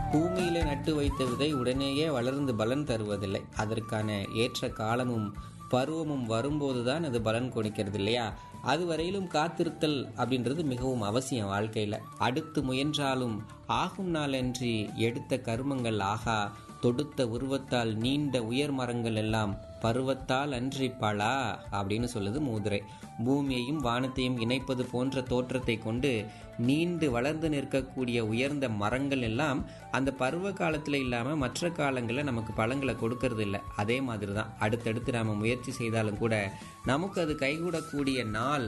பூமியில நட்டு வைத்த விதை உடனேயே வளர்ந்து பலன் தருவதில்லை அதற்கான ஏற்ற காலமும் பருவமும் வரும்போதுதான் அது பலன் கொடுக்கிறது இல்லையா அது வரையிலும் காத்திருத்தல் அப்படின்றது மிகவும் அவசியம் வாழ்க்கையில அடுத்து முயன்றாலும் ஆகும் நாளன்றி எடுத்த கருமங்கள் ஆகா தொடுத்த உருவத்தால் நீண்ட உயர் மரங்கள் எல்லாம் பருவத்தால் அன்றி பலா அப்படின்னு சொல்லுது மூதுரை பூமியையும் வானத்தையும் இணைப்பது போன்ற தோற்றத்தை கொண்டு நீண்டு வளர்ந்து நிற்கக்கூடிய உயர்ந்த மரங்கள் எல்லாம் அந்த பருவ காலத்துல இல்லாம மற்ற காலங்களில் நமக்கு பழங்களை கொடுக்கறது இல்லை அதே மாதிரி தான் அடுத்தடுத்து நாம முயற்சி செய்தாலும் கூட நமக்கு அது கைகூடக்கூடிய நாள்